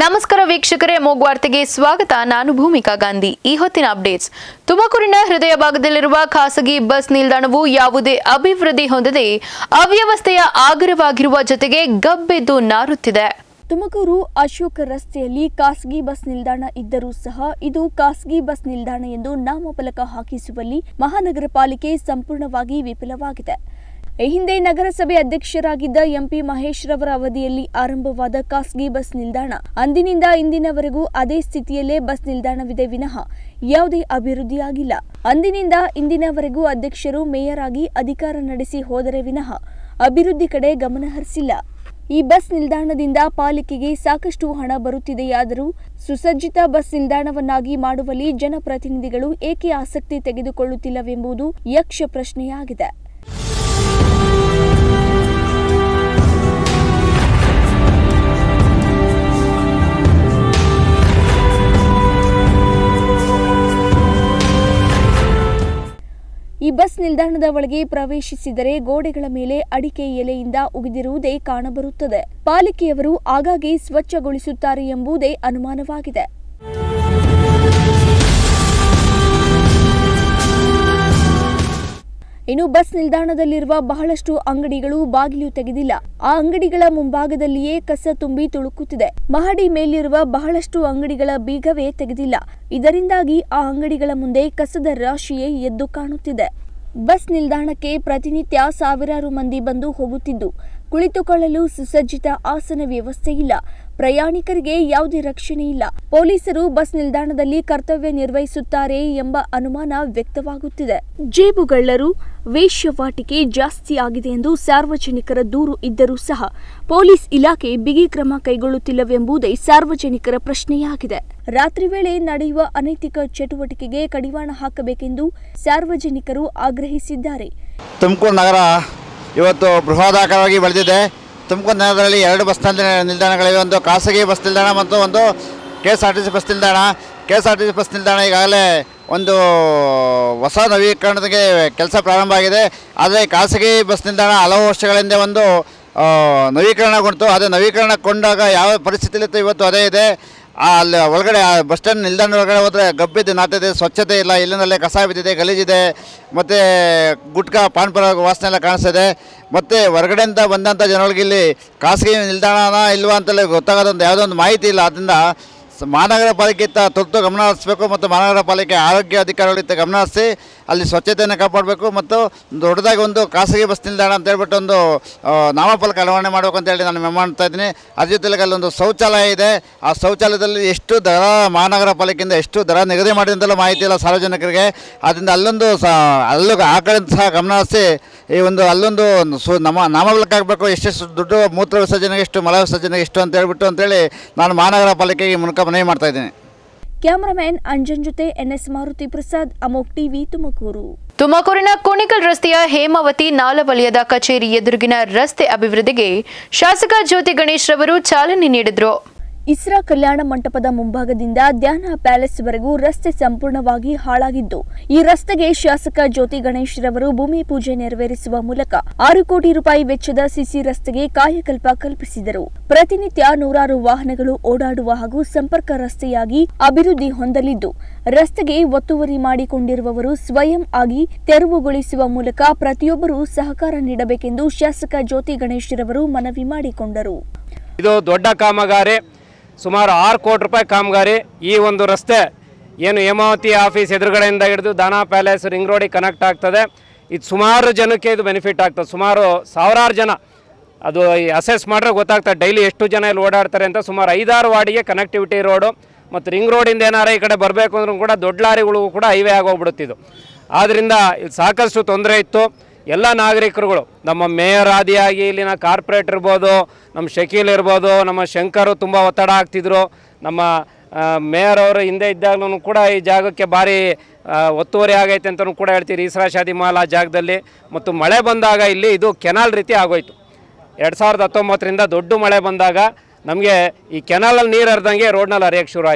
ನಮಸ್ಕಾರ ವೀಕ್ಷಕರೇ ಮೂಗ್ ವಾರ್ತೆಗೆ ಸ್ವಾಗತ ನಾನು ಭೂಮಿಕಾ ಗಾಂಧಿ ಈ ಹೊತ್ತಿನ ಅಪ್ಡೇಟ್ಸ್ ತುಮಕೂರಿನ ಹೃದಯ ಭಾಗದಲ್ಲಿರುವ ಖಾಸಗಿ ಬಸ್ ನಿಲ್ದಾಣವು ಯಾವುದೇ ಅಭಿವೃದ್ಧಿ ಹೊಂದದೆ ಅವ್ಯವಸ್ಥೆಯ ಆಗರವಾಗಿರುವ ಜೊತೆಗೆ ಗಬ್ಬೆದ್ದು ನಾರುತ್ತಿದೆ ತುಮಕೂರು ಅಶೋಕ ರಸ್ತೆಯಲ್ಲಿ ಖಾಸಗಿ ಬಸ್ ನಿಲ್ದಾಣ ಇದ್ದರೂ ಸಹ ಇದು ಖಾಸಗಿ ಬಸ್ ನಿಲ್ದಾಣ ಎಂದು ನಾಮಫಲಕ ಹಾಕಿಸುವಲ್ಲಿ ಮಹಾನಗರ ಪಾಲಿಕೆ ಸಂಪೂರ್ಣವಾಗಿ ವಿಫಲವಾಗಿದೆ ಈ ಹಿಂದೆ ನಗರಸಭೆ ಅಧ್ಯಕ್ಷರಾಗಿದ್ದ ಎಂಪಿ ಮಹೇಶ್ ರವರ ಅವಧಿಯಲ್ಲಿ ಆರಂಭವಾದ ಖಾಸಗಿ ಬಸ್ ನಿಲ್ದಾಣ ಅಂದಿನಿಂದ ಇಂದಿನವರೆಗೂ ಅದೇ ಸ್ಥಿತಿಯಲ್ಲೇ ಬಸ್ ನಿಲ್ದಾಣವಿದೆ ವಿನಃ ಯಾವುದೇ ಅಭಿವೃದ್ಧಿಯಾಗಿಲ್ಲ ಅಂದಿನಿಂದ ಇಂದಿನವರೆಗೂ ಅಧ್ಯಕ್ಷರು ಮೇಯರ್ ಆಗಿ ಅಧಿಕಾರ ನಡೆಸಿ ಹೋದರೆ ವಿನಃ ಅಭಿವೃದ್ಧಿ ಕಡೆ ಗಮನ ಹರಿಸಿಲ್ಲ ಈ ಬಸ್ ನಿಲ್ದಾಣದಿಂದ ಪಾಲಿಕೆಗೆ ಸಾಕಷ್ಟು ಹಣ ಬರುತ್ತಿದೆಯಾದರೂ ಸುಸಜ್ಜಿತ ಬಸ್ ನಿಲ್ದಾಣವನ್ನಾಗಿ ಮಾಡುವಲ್ಲಿ ಜನಪ್ರತಿನಿಧಿಗಳು ಏಕೆ ಆಸಕ್ತಿ ತೆಗೆದುಕೊಳ್ಳುತ್ತಿಲ್ಲವೆಂಬುದು ಯಕ್ಷ ಪ್ರಶ್ನೆಯಾಗಿದೆ ಈ ಬಸ್ ನಿಲ್ದಾಣದ ಒಳಗೆ ಪ್ರವೇಶಿಸಿದರೆ ಗೋಡೆಗಳ ಮೇಲೆ ಅಡಿಕೆ ಎಲೆಯಿಂದ ಉಗಿದಿರುವುದೇ ಕಾಣಬರುತ್ತದೆ ಪಾಲಿಕೆಯವರು ಆಗಾಗ್ಗೆ ಸ್ವಚ್ಛಗೊಳಿಸುತ್ತಾರೆ ಎಂಬುದೇ ಅನುಮಾನವಾಗಿದೆ ಇನ್ನು ಬಸ್ ನಿಲ್ದಾಣದಲ್ಲಿರುವ ಬಹಳಷ್ಟು ಅಂಗಡಿಗಳು ಬಾಗಿಲು ತೆಗೆದಿಲ್ಲ ಆ ಅಂಗಡಿಗಳ ಮುಂಭಾಗದಲ್ಲಿಯೇ ಕಸ ತುಂಬಿ ತುಳುಕುತ್ತಿದೆ ಮಹಡಿ ಮೇಲಿರುವ ಬಹಳಷ್ಟು ಅಂಗಡಿಗಳ ಬೀಗವೇ ತೆಗೆದಿಲ್ಲ ಇದರಿಂದಾಗಿ ಆ ಅಂಗಡಿಗಳ ಮುಂದೆ ಕಸದ ರಾಶಿಯೇ ಎದ್ದು ಕಾಣುತ್ತಿದೆ ಬಸ್ ನಿಲ್ದಾಣಕ್ಕೆ ಪ್ರತಿನಿತ್ಯ ಸಾವಿರಾರು ಮಂದಿ ಬಂದು ಹೋಗುತ್ತಿದ್ದು ಕುಳಿತುಕೊಳ್ಳಲು ಸುಸಜ್ಜಿತ ಆಸನ ವ್ಯವಸ್ಥೆ ಇಲ್ಲ ಪ್ರಯಾಣಿಕರಿಗೆ ಯಾವುದೇ ರಕ್ಷಣೆ ಇಲ್ಲ ಪೊಲೀಸರು ಬಸ್ ನಿಲ್ದಾಣದಲ್ಲಿ ಕರ್ತವ್ಯ ನಿರ್ವಹಿಸುತ್ತಾರೆ ಎಂಬ ಅನುಮಾನ ವ್ಯಕ್ತವಾಗುತ್ತಿದೆ ಜೇಬುಗಳ್ಳರು ವೇಶ್ಯವಾಟಿಕೆ ಜಾಸ್ತಿ ಆಗಿದೆ ಎಂದು ಸಾರ್ವಜನಿಕರ ದೂರು ಇದ್ದರೂ ಸಹ ಪೊಲೀಸ್ ಇಲಾಖೆ ಬಿಗಿ ಕ್ರಮ ಕೈಗೊಳ್ಳುತ್ತಿಲ್ಲವೆಂಬುದೇ ಸಾರ್ವಜನಿಕರ ಪ್ರಶ್ನೆಯಾಗಿದೆ ರಾತ್ರಿ ವೇಳೆ ನಡೆಯುವ ಅನೈತಿಕ ಚಟುವಟಿಕೆಗೆ ಕಡಿವಾಣ ಹಾಕಬೇಕೆಂದು ಸಾರ್ವಜನಿಕರು ಆಗ್ರಹಿಸಿದ್ದಾರೆ ತುಮಕೂರು ನಗರ ಇವತ್ತು ಬೃಹದಾಕಾರವಾಗಿ ಬೆಳೆದಿದೆ ತುಮಕೂರು ನಗರದಲ್ಲಿ ಎರಡು ಬಸ್ ನಿಲ್ದಾಣ ನಿಲ್ದಾಣಗಳಿವೆ ಒಂದು ಖಾಸಗಿ ಬಸ್ ನಿಲ್ದಾಣ ಮತ್ತು ಒಂದು K S R T C bus ನಿಲ್ದಾಣ K S R T C bus ನಿಲ್ದಾಣ ಈಗಾಗಲೇ ಒಂದು ಹೊಸ ನವೀಕರಣಕ್ಕೆ ಕೆಲಸ ಪ್ರಾರಂಭ ಆಗಿದೆ ಆದರೆ ಖಾಸಗಿ ಬಸ್ ನಿಲ್ದಾಣ ಹಲವು ವರ್ಷಗಳ ಹಿಂದೆ ಒಂದು ಆ, ನವೀಕರಣಗೊಂಡಿತು ಅದು ನವೀಕರಣಗೊಂಡಾಗ ಯಾವ ಪರಿಸ್ಥಿತಿಲಿತ್ತು ಇವತ್ತು ಅದೇ ಇದೆ ಆ ಅಲ್ಲಿ ಒಳಗಡೆ ಆ ಬಸ್ ಸ್ಟ್ಯಾಂಡ್ ನಿಲ್ದಾಣ ಒಳಗಡೆ ಹೋದರೆ ಗಬ್ಬಿದ್ದು ನಾಟಿದೆ ಸ್ವಚ್ಛತೆ ಇಲ್ಲ ಇಲ್ಲಿನಲ್ಲೇ ಕಸ ಬಿದ್ದಿದೆ ಗಲೀಜಿದೆ ಮತ್ತು ಗುಟ್ಕಾ ಪಾನ್ಪರ ವಾಸನೆ ಎಲ್ಲ ಕಾಣಿಸ್ತಿದೆ ಮತ್ತು ಹೊರಗಡೆಯಿಂದ ಬಂದಂಥ ಜನಗಳಿಗೆ ಇಲ್ಲಿ ಖಾಸಗಿ ನಿಲ್ದಾಣನ ಇಲ್ವಾ ಅಂತಲೇ ಗೊತ್ತಾಗೋದೊಂದು ಯಾವುದೋ ಒಂದು ಮಾಹಿತಿ ಇಲ್ಲ ಆದ್ದರಿಂದ ಸ- ಮಹಾನಗರ ಪಾಲಿಕೆ ಇತ್ತ ತುರ್ತು ಗಮನ ಹರಿಸಬೇಕು ಮತ್ತು ಮಹಾನಗರ ಪಾಲಿಕೆ ಆರೋಗ್ಯ ಅಧಿಕಾರಿಗಳಿತ್ತ ಗಮನ ಹರಿಸಿ ಅಲ್ಲಿ ಸ್ವಚ್ಛತೆಯನ್ನು ಕಾಪಾಡಬೇಕು ಮತ್ತು ದೊಡ್ಡದಾಗಿ ಒಂದು ಖಾಸಗಿ ಬಸ್ ನಿಲ್ದಾಣ ಅಂತ ಹೇಳ್ಬಿಟ್ಟು ಒಂದು ಆ, ನಾಮಫಲಕ ಅಳವಡಿಕೆ ಮಾಡಬೇಕು ಅಂತ ಹೇಳಿ ನಾನು ಮೆಮ್ಮ ಮಾಡ್ತಾ ಇದ್ದೀನಿ ಅದ್ರ ಜೊತೆಗೆ ಅಲ್ಲೊಂದು ಶೌಚಾಲಯ ಇದೆ ಆ ಶೌಚಾಲಯದಲ್ಲಿ ಎಷ್ಟು ದರ ಮಹಾನಗರ ಪಾಲಿಕೆಯಿಂದ ಎಷ್ಟು ದರ ನಿಗದಿ ಮಾಡಿದೆ ಅಂತೆಲ್ಲ ಮಾಹಿತಿ ಇಲ್ಲ ಸಾರ್ವಜನಿಕರಿಗೆ ಆದ್ದರಿಂದ ಅಲ್ಲೊಂದು ಸ ಅಲ್ಲೂ ಆ ಕಡೆ ಸಹ ಗಮನ ಹರಿಸಿ ಈ ಒಂದು ಅಲ್ಲೊಂದು ಸು ನಮ್ಮ ನಾಮಫಲಕ ಆಗಬೇಕು ಎಷ್ಟೆಷ್ಟು ದುಡ್ಡು ಮೂತ್ರ ವಿಸರ್ಜನೆಗೆ ಎಷ್ಟು ಮಲ ವಿಸರ್ಜನೆಗೆ ಎಷ್ಟು ಅಂತ ಹೇಳ್ಬಿಟ್ಟು ಅಂತೇಳಿ ನಾನು ಮಹಾನಗರ ಪಾಲಿಕೆಗೆ ಈ ಮೂಲಕ ಮನವಿ ಮಾಡ್ತಾ ಇದ್ದೀನಿ ಕ್ಯಾಮರಾಮ್ಯಾನ್ ಅಂಜನ್ ಜೊತೆ ಎನ್ಎಸ್ ಮಾರುತಿ ಪ್ರಸಾದ್ ಅಮೋಕ್ ಟಿವಿ ತುಮಕೂರು ತುಮಕೂರಿನ ಕುಣಿಗಲ್ ರಸ್ತೆಯ ಹೇಮಾವತಿ ನಾಲವಲಯದ ಕಚೇರಿ ಎದುರಿಗಿನ ರಸ್ತೆ ಅಭಿವೃದ್ಧಿಗೆ ಶಾಸಕ ಜ್ಯೋತಿ ಗಣೇಶ್ ರವರು ಚಾಲನೆ ನೀಡಿದರು ಇಸ್ರಾ ಕಲ್ಯಾಣ ಮಂಟಪದ ಮುಂಭಾಗದಿಂದ ಧ್ಯಾನ ಪ್ಯಾಲೇಸ್ ವರೆಗೂ ರಸ್ತೆ ಸಂಪೂರ್ಣವಾಗಿ ಹಾಳಾಗಿದ್ದು ಈ ರಸ್ತೆಗೆ ಶಾಸಕ ಜ್ಯೋತಿ ಗಣೇಶ್ ರವರು ಭೂಮಿ ಪೂಜೆ ನೆರವೇರಿಸುವ ಮೂಲಕ ಆರು ಕೋಟಿ ರೂಪಾಯಿ ವೆಚ್ಚದ ಸಿಸಿ ರಸ್ತೆಗೆ ಕಾಯಕಲ್ಪ ಕಲ್ಪಿಸಿದರು ಪ್ರತಿನಿತ್ಯ ನೂರಾರು ವಾಹನಗಳು ಓಡಾಡುವ ಹಾಗೂ ಸಂಪರ್ಕ ರಸ್ತೆಯಾಗಿ ಅಭಿವೃದ್ಧಿ ಹೊಂದಲಿದ್ದು ರಸ್ತೆಗೆ ಒತ್ತುವರಿ ಮಾಡಿಕೊಂಡಿರುವವರು ಸ್ವಯಂ ಆಗಿ ತೆರವುಗೊಳಿಸುವ ಮೂಲಕ ಪ್ರತಿಯೊಬ್ಬರೂ ಸಹಕಾರ ನೀಡಬೇಕೆಂದು ಶಾಸಕ ಜ್ಯೋತಿ ಗಣೇಶ್ ರವರು ಮನವಿ ಮಾಡಿಕೊಂಡರು ಇದು ದೊಡ್ಡ ಕಾಮಗಾರಿ ಸುಮಾರು ಆರು ಕೋಟಿ ರೂಪಾಯಿ ಕಾಮಗಾರಿ ಈ ಒಂದು ರಸ್ತೆ ಏನು ಹೇಮಾವತಿ ಆಫೀಸ್ ಎದುರುಗಡೆಯಿಂದ ಹಿಡಿದು ದಾನಾ ಪ್ಯಾಲೇಸ್ ರಿಂಗ್ ರೋಡಿಗೆ ಕನೆಕ್ಟ್ ಆಗ್ತದೆ ಇದು ಸುಮಾರು ಜನಕ್ಕೆ ಇದು ಬೆನಿಫಿಟ್ ಆಗ್ತದೆ ಸುಮಾರು ಸಾವಿರಾರು ಜನ ಅದು ಅಸೆಸ್ ಮಾಡಿದ್ರೆ ಗೊತ್ತಾಗ್ತದೆ ಡೈಲಿ ಎಷ್ಟು ಜನ ಇಲ್ಲಿ ಓಡಾಡ್ತಾರೆ ಅಂತ ಸುಮಾರು ಐದಾರು ವಾರ್ಡಿಗೆ ಕನೆಕ್ಟಿವಿಟಿ ರೋಡು ಮತ್ತು ರಿಂಗ್ ರೋಡಿಂದ ಏನಾರ ಈ ಕಡೆ ಬರಬೇಕು ಅಂದ್ರೂ ಕೂಡ ದೊಡ್ಡ ಲಾರಿಗಳಿಗೂ ಕೂಡ ಹೈವೇ ಆಗೋಗ್ಬಿಡುತ್ತಿದ್ದು ಆದ್ದರಿಂದ ಇಲ್ಲಿ ಸಾಕಷ್ಟು ತೊಂದರೆ ಇತ್ತು ಎಲ್ಲ ನಾಗರಿಕರುಗಳು ನಮ್ಮ ಮೇಯರ್ ಆದಿಯಾಗಿ ಇಲ್ಲಿನ ಕಾರ್ಪೊರೇಟ್ ಇರ್ಬೋದು ನಮ್ಮ ಶಕೀಲ್ ಇರ್ಬೋದು ನಮ್ಮ ಶಂಕರು ತುಂಬ ಒತ್ತಡ ಆಗ್ತಿದ್ರು ನಮ್ಮ ಆ, ಮೇಯರ್ ಅವರು ಹಿಂದೆ ಇದ್ದಾಗಲೂ ಕೂಡ ಈ ಜಾಗಕ್ಕೆ ಭಾರಿ ಆ, ಒತ್ತುವರಿ ಆಗೈತೆ ಅಂತಲೂ ಕೂಡ ಹೇಳ್ತೀರಿ ಈಸರಾ ಶಾದಿ ಮಾಲ್ ಆ ಜಾಗದಲ್ಲಿ ಮತ್ತು ಮಳೆ ಬಂದಾಗ ಇಲ್ಲಿ ಇದು ಕೆನಾಲ್ ರೀತಿ ಆಗೋಯ್ತು ಎರಡು ಸಾವಿರದ ಹತ್ತೊಂಬತ್ತರಿಂದ ದೊಡ್ಡ ಮಳೆ ಬಂದಾಗ ನಮಗೆ ಈ ಕೆನಾಲಲ್ಲಿ ನೀರು ಹರಿದಂಗೆ ರೋಡ್ನಲ್ಲಿ ಹರಿಯೋಕ್ಕೆ ಶುರು ಆಯಿತು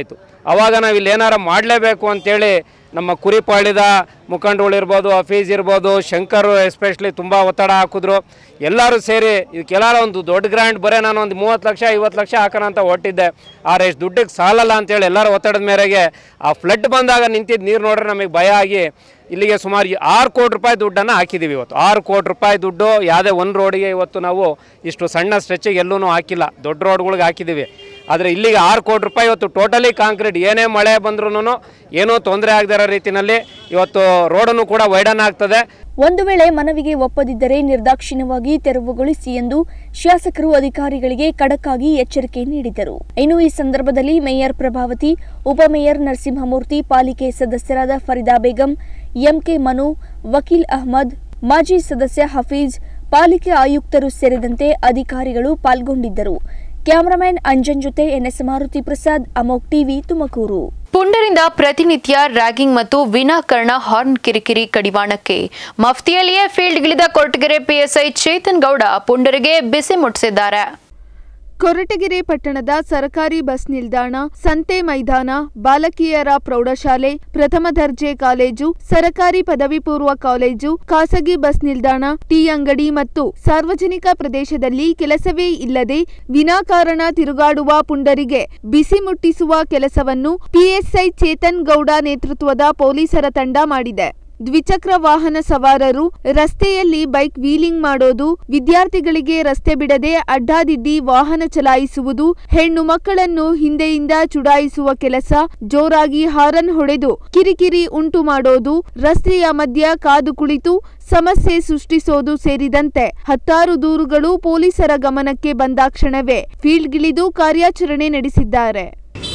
ಅವಾಗ ನಾವು ಇಲ್ಲಿ ಏನಾರ ಮಾಡಲೇಬೇಕು ಅಂತೇಳಿ ನಮ್ಮ ಕುರಿಪಾಳಿದ ಮುಖಂಡರುಗಳಿರ್ಬೋದು ಅಫೀಸ್ ಇರ್ಬೋದು ಶಂಕರ್ ಎಸ್ಪೆಷಲಿ ತುಂಬ ಒತ್ತಡ ಹಾಕಿದ್ರು ಎಲ್ಲರೂ ಸೇರಿ ಇದಕ್ಕೆಲ್ಲಾರ ಒಂದು ದೊಡ್ಡ ಗ್ರ್ಯಾಂಡ್ ಬರೀ ನಾನು ಒಂದು ಮೂವತ್ತು ಲಕ್ಷ ಐವತ್ತು ಲಕ್ಷ ಹಾಕೋಣ ಅಂತ ಹೊಟ್ಟಿದ್ದೆ ಆದ್ರೆ ಎಷ್ಟು ದುಡ್ಡಿಗೆ ಸಾಲಲ್ಲ ಅಂತೇಳಿ ಎಲ್ಲರ ಒತ್ತಡದ ಮೇರೆಗೆ ಆ ಫ್ಲಡ್ ಬಂದಾಗ ನಿಂತಿದ್ದ ನೀರು ನೋಡ್ರೆ ನಮಗೆ ಭಯ ಆಗಿ ಇಲ್ಲಿಗೆ ಸುಮಾರು ಆರು ಕೋಟಿ ರೂಪಾಯಿ ದುಡ್ಡನ್ನು ಹಾಕಿದ್ದೀವಿ ಇವತ್ತು ಆರು ಕೋಟಿ ರೂಪಾಯಿ ದುಡ್ಡು ಯಾವುದೇ ಒಂದು ರೋಡಿಗೆ ಇವತ್ತು ನಾವು ಇಷ್ಟು ಸಣ್ಣ ಸ್ಟ್ರೆಚ್ಚಿಗೆ ಎಲ್ಲೂ ಹಾಕಿಲ್ಲ ದೊಡ್ಡ ರೋಡ್ಗಳಿಗೆ ಹಾಕಿದ್ದೀವಿ ಆದರೆ ಇಲ್ಲಿಗೆ ಆರು ಕೋಟಿ ರೂಪಾಯಿ ಇವತ್ತು ಟೋಟಲಿ ಕಾಂಕ್ರೀಟ್ ಏನೇ ಮಳೆ ಬಂದ್ರೂ ಏನೂ ತೊಂದರೆ ಆಗದಿರೋ ರೀತಿಯಲ್ಲಿ ಇವತ್ತು ರೋಡನ್ನು ಕೂಡ ವೈಡನ್ ಆಗ್ತದೆ ಒಂದು ವೇಳೆ ಮನವಿಗೆ ಒಪ್ಪದಿದ್ದರೆ ನಿರ್ದಾಕ್ಷಿಣ್ಯವಾಗಿ ತೆರವುಗೊಳಿಸಿ ಎಂದು ಶಾಸಕರು ಅಧಿಕಾರಿಗಳಿಗೆ ಖಡಕ್ ಆಗಿ ಎಚ್ಚರಿಕೆ ನೀಡಿದರು ಇನ್ನು ಈ ಸಂದರ್ಭದಲ್ಲಿ ಮೇಯರ್ ಪ್ರಭಾವತಿ ಉಪಮೇಯರ್ ನರಸಿಂಹಮೂರ್ತಿ ಪಾಲಿಕೆ ಸದಸ್ಯರಾದ ಫರಿದಾ ಬೇಗಂ ಎಂಕೆ ಮನು ವಕೀಲ್ ಅಹ್ಮದ್ ಮಾಜಿ ಸದಸ್ಯ ಹಫೀಜ್ ಪಾಲಿಕೆ ಆಯುಕ್ತರು ಸೇರಿದಂತೆ ಅಧಿಕಾರಿಗಳು ಪಾಲ್ಗೊಂಡಿದ್ದರು ಕ್ಯಾಮರಾಮ್ಯಾನ್ ಅಂಜನ್ ಜೊತೆ ಎನ್ಎಸ್ ಮಾರುತಿ ಪ್ರಸಾದ್ ಅಮೋಕ್ ಟಿವಿ ತುಮಕೂರು ಪುಂಡರಿಂದ ಪ್ರತಿನಿತ್ಯ ರ್ಯಾಗಿಂಗ್ ಮತ್ತು ವಿನಾಕಾರಣ ಹಾರ್ನ್ ಕಿರಿಕಿರಿ ಕಡಿವಾಣಕ್ಕೆ ಮಫ್ತಿಯಲ್ಲಿಯೇ ಫೀಲ್ಡ್ಗಿಳಿದ ಕೊರಟಗೆರೆ ಪಿಎಸ್ಐ ಚೇತನ್ ಗೌಡ ಪುಂಡರಿಗೆ ಬಿಸಿ ಮುಟ್ಟಿಸಿದ್ದಾರೆ ಕೊರಟಗೆರೆ ಪಟ್ಟಣದ ಸರ್ಕಾರಿ ಬಸ್ ನಿಲ್ದಾಣ ಸಂತೆ ಮೈದಾನ ಬಾಲಕಿಯರ ಪ್ರೌಢಶಾಲೆ ಪ್ರಥಮ ದರ್ಜೆ ಕಾಲೇಜು ಸರಕಾರಿ ಪದವಿ ಪೂರ್ವ ಕಾಲೇಜು ಖಾಸಗಿ ಬಸ್ ನಿಲ್ದಾಣ ಟೀ ಅಂಗಡಿ ಮತ್ತು ಸಾರ್ವಜನಿಕ ಪ್ರದೇಶದಲ್ಲಿ ಕೆಲಸವೇ ಇಲ್ಲದೆ ವಿನಾಕಾರಣ ತಿರುಗಾಡುವ ಪುಂಡರಿಗೆ ಬಿಸಿ ಮುಟ್ಟಿಸುವ ಕೆಲಸವನ್ನು ಪಿಎಸ್ಐ ಚೇತನ್ ಗೌಡ ನೇತೃತ್ವದ ಪೊಲೀಸರ ತಂಡ ಮಾಡಿದೆ ದ್ವಿಚಕ್ರ ವಾಹನ ಸವಾರರು ರಸ್ತೆಯಲ್ಲಿ ಬೈಕ್ ವೀಲಿಂಗ್ ಮಾಡೋದು ವಿದ್ಯಾರ್ಥಿಗಳಿಗೆ ರಸ್ತೆ ಬಿಡದೆ ಅಡ್ಡಾದಿಡ್ಡಿ ವಾಹನ ಚಲಾಯಿಸುವುದು ಹೆಣ್ಣು ಮಕ್ಕಳನ್ನು ಹಿಂದೆಯಿಂದ ಚುಡಾಯಿಸುವ ಕೆಲಸ ಜೋರಾಗಿ ಹಾರನ್ ಹೊಡೆದು ಕಿರಿಕಿರಿ ಉಂಟು ಮಾಡೋದು ರಸ್ತೆಯ ಮಧ್ಯ ಕಾದು ಕುಳಿತು ಸಮಸ್ಯೆ ಸೃಷ್ಟಿಸೋದು ಸೇರಿದಂತೆ ಹತ್ತಾರು ದೂರುಗಳು ಪೊಲೀಸರ ಗಮನಕ್ಕೆ ಬಂದಾಕ್ಷಣವೇ ಫೀಲ್ಡ್ಗಿಳಿದು ಕಾರ್ಯಾಚರಣೆ ನಡೆಸಿದ್ದಾರೆ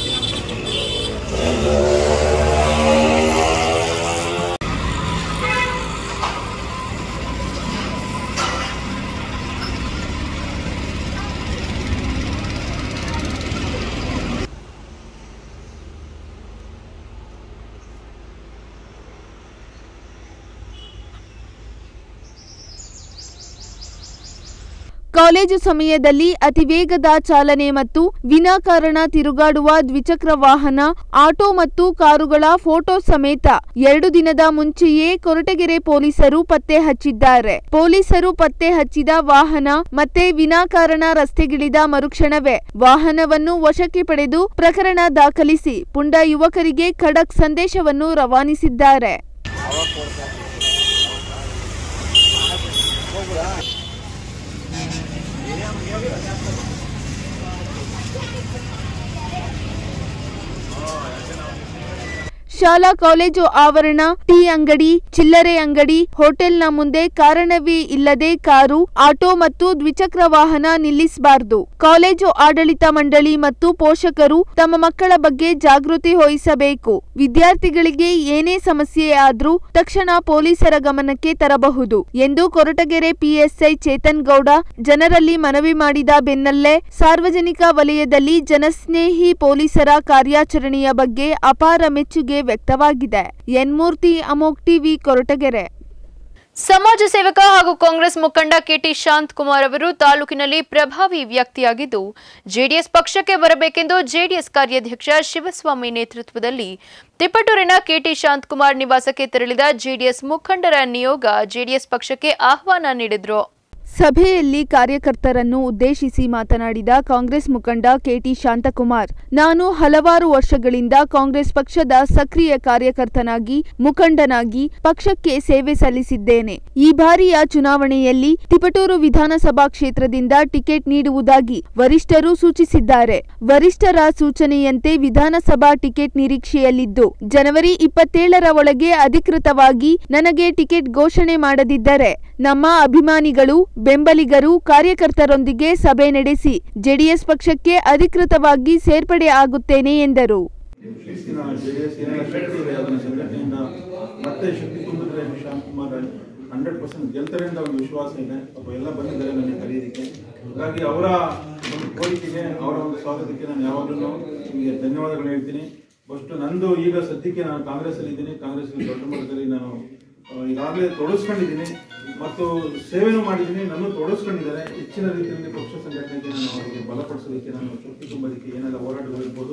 ಕಾಲೇಜು ಸಮಯದಲ್ಲಿ ಅತಿವೇಗದ ಚಾಲನೆ ಮತ್ತು ವಿನಾಕಾರಣ ತಿರುಗಾಡುವ ದ್ವಿಚಕ್ರ ವಾಹನ ಆಟೋ ಮತ್ತು ಕಾರುಗಳ ಫೋಟೋ ಸಮೇತ ಎರಡು ದಿನದ ಮುಂಚೆಯೇ ಕೊರಟಗೆರೆ ಪೊಲೀಸರು ಪತ್ತೆ ಹಚ್ಚಿದ್ದಾರೆ ಪೊಲೀಸರು ಪತ್ತೆ ಹಚ್ಚಿದ ವಾಹನ ಮತ್ತೆ ವಿನಾಕಾರಣ ರಸ್ತೆಗಿಳಿದ ಮರುಕ್ಷಣವೇ ವಾಹನವನ್ನು ವಶಕ್ಕೆ ಪಡೆದು ಪ್ರಕರಣ ದಾಖಲಿಸಿ ಪುಂಡ ಯುವಕರಿಗೆ ಖಡಕ್ ಸಂದೇಶವನ್ನು ರವಾನಿಸಿದ್ದಾರೆ ಶಾಲಾ ಕಾಲೇಜು ಆವರಣ ಟೀ ಅಂಗಡಿ ಚಿಲ್ಲರೆ ಅಂಗಡಿ ಹೋಟೆಲ್ನ ಮುಂದೆ ಕಾರಣವೇ ಇಲ್ಲದೆ ಕಾರು ಆಟೋ ಮತ್ತು ದ್ವಿಚಕ್ರ ವಾಹನ ನಿಲ್ಲಿಸಬಾರದು ಕಾಲೇಜು ಆಡಳಿತ ಮಂಡಳಿ ಮತ್ತು ಪೋಷಕರು ತಮ್ಮ ಮಕ್ಕಳ ಬಗ್ಗೆ ಜಾಗೃತಿ ವಹಿಸಬೇಕು ವಿದ್ಯಾರ್ಥಿಗಳಿಗೆ ಏನೇ ಸಮಸ್ಯೆ ಆದ್ರೂ ತಕ್ಷಣ ಪೊಲೀಸರ ಗಮನಕ್ಕೆ ತರಬಹುದು ಎಂದು ಕೊರಟಗೆರೆ ಪಿಎಸ್ಐ ಚೇತನ್ ಗೌಡ ಜನರಲ್ಲಿ ಮನವಿ ಮಾಡಿದ ಬೆನ್ನಲ್ಲೇ ಸಾರ್ವಜನಿಕ ವಲಯದಲ್ಲಿ ಜನಸ್ನೇಹಿ ಪೊಲೀಸರ ಕಾರ್ಯಾಚರಣೆಯ ಬಗ್ಗೆ ಅಪಾರ ಮೆಚ್ಚುಗೆ ವ್ಯಕ್ತವಾಗಿದೆ ಎನ್ಮೂರ್ತಿ ಅಮೋಕ್ ಟಿವಿ ಕೊರಟಗೆರೆ ಸಮಾಜ ಸೇವಕ ಹಾಗೂ ಕಾಂಗ್ರೆಸ್ ಮುಖಂಡ ಕೆಟಿ ಶಾಂತ್ ಕುಮಾರ್ ಅವರು ತಾಲೂಕಿನಲ್ಲಿ ಪ್ರಭಾವಿ ವ್ಯಕ್ತಿಯಾಗಿದ್ದು ಜೆಡಿಎಸ್ ಪಕ್ಷಕ್ಕೆ ಬರಬೇಕೆಂದು ಜೆಡಿಎಸ್ ಕಾರ್ಯಾಧ್ಯಕ್ಷ ಶಿವಸ್ವಾಮಿ ನೇತೃತ್ವದಲ್ಲಿ ತಿಪಟೂರಿನ ಕೆಟಿ ಶಾಂತ್ ಕುಮಾರ್ ನಿವಾಸಕ್ಕೆ ತೆರಳಿದ ಜೆಡಿಎಸ್ ಮುಖಂಡರ ನಿಯೋಗ ಜೆಡಿಎಸ್ ಪಕ್ಷಕ್ಕೆ ಆಹ್ವಾನ ನೀಡಿದ್ರು ಸಭೆಯಲ್ಲಿ ಕಾರ್ಯಕರ್ತರನ್ನು ಉದ್ದೇಶಿಸಿ ಮಾತನಾಡಿದ ಕಾಂಗ್ರೆಸ್ ಮುಖಂಡ ಕೆಟಿ ಶಾಂತಕುಮಾರ್ ನಾನು ಹಲವಾರು ವರ್ಷಗಳಿಂದ ಕಾಂಗ್ರೆಸ್ ಪಕ್ಷದ ಸಕ್ರಿಯ ಕಾರ್ಯಕರ್ತನಾಗಿ ಮುಖಂಡನಾಗಿ ಪಕ್ಷಕ್ಕೆ ಸೇವೆ ಸಲ್ಲಿಸಿದ್ದೇನೆ ಈ ಬಾರಿಯ ಚುನಾವಣೆಯಲ್ಲಿ ತಿಪಟೂರು ವಿಧಾನಸಭಾ ಕ್ಷೇತ್ರದಿಂದ ಟಿಕೆಟ್ ನೀಡುವುದಾಗಿ ವರಿಷ್ಠರು ಸೂಚಿಸಿದ್ದಾರೆ ವರಿಷ್ಠರ ಸೂಚನೆಯಂತೆ ವಿಧಾನಸಭಾ ಟಿಕೆಟ್ ನಿರೀಕ್ಷೆಯಲ್ಲಿದ್ದು ಜನವರಿ ಇಪ್ಪತ್ತೇಳರ ಒಳಗೆ ಅಧಿಕೃತವಾಗಿ ನನಗೆ ಟಿಕೆಟ್ ಘೋಷಣೆ ಮಾಡದಿದ್ದರೆ ನಮ್ಮ ಅಭಿಮಾನಿಗಳು ಬೆಂಬಲಿಗರು ಕಾರ್ಯಕರ್ತರೊಂದಿಗೆ ಸಭೆ ನಡೆಸಿ ಜೆಡಿಎಸ್ ಪಕ್ಷಕ್ಕೆ ಅಧಿಕೃತವಾಗಿ ಸೇರ್ಪಡೆ ಆಗುತ್ತೇನೆ ಎಂದರು ಶಿಸ್ತಿನ ಜೆಡಿಎಸ್ ಏನೆಲ್ಲ ಶಕ್ತಿ ಇದೆ ಅದನ್ನ ಸಂಘಟನೆಯಿಂದ ಮತ್ತೆ ಶಕ್ತಿ ತುಂಬಿದ್ರೆ ಶಾಂತ್ ಕುಮಾರ್ ಹಂಡ್ರೆಡ್ ಪರ್ಸೆಂಟ್ ಗೆಲ್ತಾರೆ ಅಂತ ಒಂದು ವಿಶ್ವಾಸ ಇದೆ ಪಾಪ ಎಲ್ಲ ಬಂದಿದ್ದಾರೆ ನನಗೆ ಕರೆಯೋದಕ್ಕೆ ಹಾಗಾಗಿ ಅವರ ಒಂದು ಕೋರಿಕೆಗೆ ಅವರ ಒಂದು ಸ್ವಾಗತಕ್ಕೆ ನಾನು ಯಾವಾಗಲೂ ನಿಮಗೆ ಧನ್ಯವಾದಗಳು ಹೇಳ್ತೀನಿ ಫಸ್ಟ್ ನಂದು ಈಗ ಸದ್ಯಕ್ಕೆ ನಾನು ಕಾಂಗ್ರೆಸ್ಸಲ್ಲಿ ಇದ್ದೀನಿ ಕಾಂಗ್ರೆಸ್ಸಲ್ಲಿ ದೊಡ್ಡ ಮಟ್ಟದಲ್ಲಿ ನಾನು ಆ, ಈಗಾಗಲೇ ತೊಡಗಿಸ್ಕೊಂಡಿದ್ದೀನಿ ಮತ್ತು ಸೇವೆನೂ ಮಾಡಿದ್ದೀನಿ ನನ್ನ ತೊಡಗಿಸ್ಕೊಂಡಿದ್ದಾರೆ ಹೆಚ್ಚಿನ ರೀತಿಯಲ್ಲಿ ಪಕ್ಷ ಸಂಘಟನೆಗೆ ನಾನು ಅವರಿಗೆ ಬಲಪಡಿಸೋದಕ್ಕೆ ನಾನು ಶಕ್ತಿ ತುಂಬೋದಕ್ಕೆ ಏನೆಲ್ಲ ಹೋರಾಟಗಳಿರ್ಬೋದು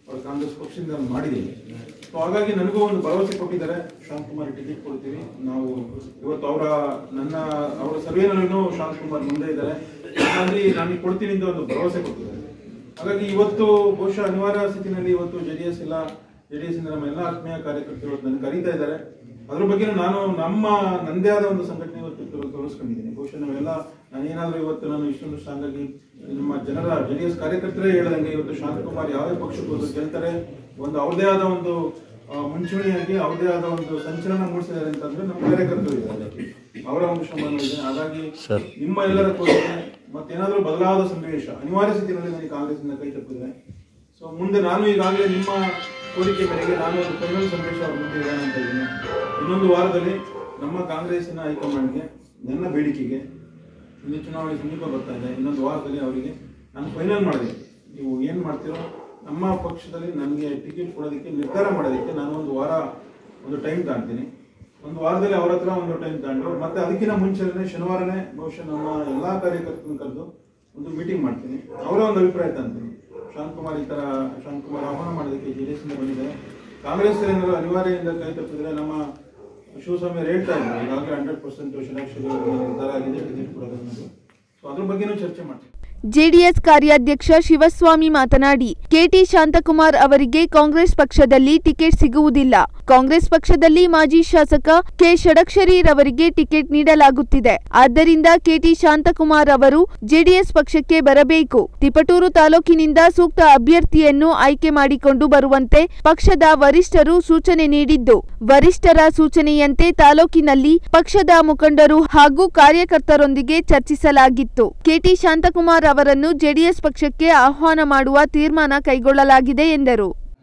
ಅವ್ರ ಕಾಂಗ್ರೆಸ್ ಪಕ್ಷದಿಂದ ನಾನು ಮಾಡಿದ್ದೀನಿ ಸೊ ಹಾಗಾಗಿ ನನಗೂ ಒಂದು ಭರವಸೆ ಕೊಟ್ಟಿದ್ದಾರೆ ಶಾಂತಕುಮಾರ್ ಟಿಕೆಟ್ ಕೊಡ್ತೀವಿ ನಾವು ಇವತ್ತು ಅವರ ನನ್ನ ಅವರ ಸರ್ವೇನಲ್ಲೂ ಶಾಂತಕುಮಾರ್ ಮುಂದೆ ಇದ್ದಾರೆ ಹಾಗಾಗಿ ನನಗೆ ಕೊಡ್ತೀನಿ ಅಂತ ಒಂದು ಭರವಸೆ ಕೊಟ್ಟಿದ್ದಾರೆ ಹಾಗಾಗಿ ಇವತ್ತು ಬಹುಶಃ ಅನಿವಾರ್ಯ ಸ್ಥಿತಿನಲ್ಲಿ ಇವತ್ತು ಜೆ ಡಿ ಎಸ್ ಎಲ್ಲ ಜೆ ಡಿ ಎಸ್ ಇಂದ ನಮ್ಮ ಎಲ್ಲ ಆತ್ಮೀಯ ಕಾರ್ಯಕರ್ತರು ನನಗೆ ಕರೀತಾ ಇದ್ದಾರೆ ಅದ್ರ ಬಗ್ಗೆ ನಾನು ನಮ್ಮ ನಂದೇ ಆದ ಒಂದು ಸಂಘಟನೆ ಇವತ್ತು ತೋ- ತೋರಿಸ್ಕೊಂಡಿದ್ದೀನಿ ಬಹುಶಃ ನಾವೆಲ್ಲ ನಾನೇನಾದ್ರೂ ಇವತ್ತು ನಾನು ಇಷ್ಟೊಂದು ಸ್ಟ್ರಾಂಗ್ ಆಗಿ ನಮ್ಮ ಜನರ ಜೆ ಡಿ ಎಸ್ ಕಾರ್ಯಕರ್ತರೇ ಹೇಳ್ದಂಗೆ ಇವತ್ತು ಶಾಂತಕುಮಾರ್ ಯಾವುದೇ ಪಕ್ಷಕ್ಕೆ ಹೋದ್ರು ಗೆಲ್ತಾರೆ ಒಂದು ಅವ್ರದೇ ಆದ ಒಂದು ಆ, ಮುಂಚೂಣಿಯಾಗಿ ಅವ್ರದೇ ಆದ ಒಂದು ಸಂಚಲನ ಮೂಡಿಸಿದ್ದಾರೆ ಅಂತಂದ್ರೆ ನಮ್ಮ ಕಾರ್ಯಕರ್ತರು ಇದ್ದಾರೆ ಅವರ ಒಂದು ಶ್ರಮನೂ ಇದೆ ಹಾಗಾಗಿ ನಿಮ್ಮ ಎಲ್ಲರ ಕೋರಿಕೆ ಮತ್ತೇನಾದ್ರೂ ಬದಲಾದ ಸನ್ನಿವೇಶ ಅನಿವಾರ್ಯ ಸ್ಥಿತಿಯಲ್ಲಿ ನನಗೆ ಕಾಂಗ್ರೆಸ್ನಿಂದ ಕೈ ತಪ್ಪಿದೆ ಸೊ ಮುಂದೆ ನಾನು ಈಗಾಗಲೇ ನಿಮ್ಮ ಕೋರಿಕೆ ಮೇರೆಗೆ ನಾನು ಒಂದು ಫೈನಲ್ ಸಂದೇಶ ಅವ್ರ ಮುಂದೆ ಇಡೋಣ ಅಂತ ಇದ್ದೀನಿ ಇನ್ನೊಂದು ವಾರದಲ್ಲಿ ನಮ್ಮ ಕಾಂಗ್ರೆಸ್ಸಿನ ಹೈಕಮಾಂಡ್ಗೆ ನನ್ನ ಬೇಡಿಕೆಗೆ ಇನ್ನು ಚುನಾವಣೆ ಸಮೀಪ ಬರ್ತಾ ಇದೆ ಇನ್ನೊಂದು ವಾರದಲ್ಲಿ ಅವರಿಗೆ ನಾನು ಫೈನಲ್ ಮಾಡಿದೆ ನೀವು ಏನು ಮಾಡ್ತೀರೋ ನಮ್ಮ ಪಕ್ಷದಲ್ಲಿ ನನಗೆ ಟಿಕೆಟ್ ಕೊಡೋದಕ್ಕೆ ನಿರ್ಧಾರ ಮಾಡೋದಕ್ಕೆ ನಾನು ಒಂದು ವಾರ ಒಂದು ಟೈಮ್ ತಗೊಳ್ತೀನಿ ಒಂದು ವಾರದಲ್ಲಿ ಅವ್ರ ಹತ್ರ ಒಂದು ಟೈಮ್ ತಗೊಂಡು ಮತ್ತೆ ಅದಕ್ಕಿಂತ ಮುಂಚೆನೇ ಶನಿವಾರನೇ ಬಹುಶಃ ನಮ್ಮ ಎಲ್ಲಾ ಕಾರ್ಯಕರ್ತರನ್ನ ಕರೆದು ಒಂದು ಮೀಟಿಂಗ್ ಮಾಡ್ತೀನಿ ಅವರ ಒಂದು ಅಭಿಪ್ರಾಯ ತಂತೀನಿ ಶಾಂತಕುಮಾರ್ ಈ ತರ ಶಾಂತಕುಮಾರ್ ಆಹ್ವಾನ ಮಾಡೋದಕ್ಕೆ ಜೆ ಡಿ ಎಸ್ ಬಂದಿದ್ದಾರೆ ಕಾಂಗ್ರೆಸ್ ಏನಾದ್ರು ಅನಿವಾರ್ಯದಿಂದ ಕೈ ತಪ್ಪಿದ್ರೆ ನಮ್ಮ ಶಿವಸ್ವಾಮಿ ಹೇಳ್ತಾ ಇದ್ದಾರೆ ಈಗಾಗಲೇ ಹಂಡ್ರೆಡ್ ಪರ್ಸೆಂಟ್ ಷಡಾಕ್ಷರಿ ನಿರ್ಧಾರ ಆಗಿದೆ ಟಿಕೆಟ್ ಕೊಡೋದು ಅನ್ನೋದು ಸೊ ಅದ್ರ ಬಗ್ಗೆನೂ ಚರ್ಚೆ ಮಾಡ್ತೀನಿ ಜೆಡಿಎಸ್ ಕಾರ್ಯಾಧ್ಯಕ್ಷ ಶಿವಸ್ವಾಮಿ ಮಾತನಾಡಿ ಕೆಟಿ ಶಾಂತಕುಮಾರ್ ಅವರಿಗೆ ಕಾಂಗ್ರೆಸ್ ಪಕ್ಷದಲ್ಲಿ ಟಿಕೆಟ್ ಸಿಗುವುದಿಲ್ಲ ಕಾಂಗ್ರೆಸ್ ಪಕ್ಷದಲ್ಲಿ ಮಾಜಿ ಶಾಸಕ ಕೆ ಷಡಕ್ಷರಿರವರಿಗೆ ಟಿಕೆಟ್ ನೀಡಲಾಗುತ್ತಿದೆ ಆದ್ದರಿಂದ ಕೆಟಿ ಶಾಂತಕುಮಾರ್ ಅವರು ಜೆಡಿಎಸ್ ಪಕ್ಷಕ್ಕೆ ಬರಬೇಕು ತಿಪಟೂರು ತಾಲೂಕಿನಿಂದ ಸೂಕ್ತ ಅಭ್ಯರ್ಥಿಯನ್ನು ಆಯ್ಕೆ ಮಾಡಿಕೊಂಡು ಬರುವಂತೆ ಪಕ್ಷದ ವರಿಷ್ಠರು ಸೂಚನೆ ನೀಡಿದ್ದು ವರಿಷ್ಠರ ಸೂಚನೆಯಂತೆ ತಾಲೂಕಿನಲ್ಲಿ ಪಕ್ಷದ ಮುಖಂಡರು ಹಾಗೂ ಕಾರ್ಯಕರ್ತರೊಂದಿಗೆ ಚರ್ಚಿಸಲಾಗಿತ್ತು ಕೆಟಿ ಶಾಂತಕುಮಾರ್ ಅವರನ್ನು ಜೆಡಿಎಸ್ ಪಕ್ಷಕ್ಕೆ ಆಹ್ವಾನ ಮಾಡುವ ತೀರ್ಮಾನ ಕೈಗೊಳ್ಳಲಾಗಿದೆ ಎಂದರು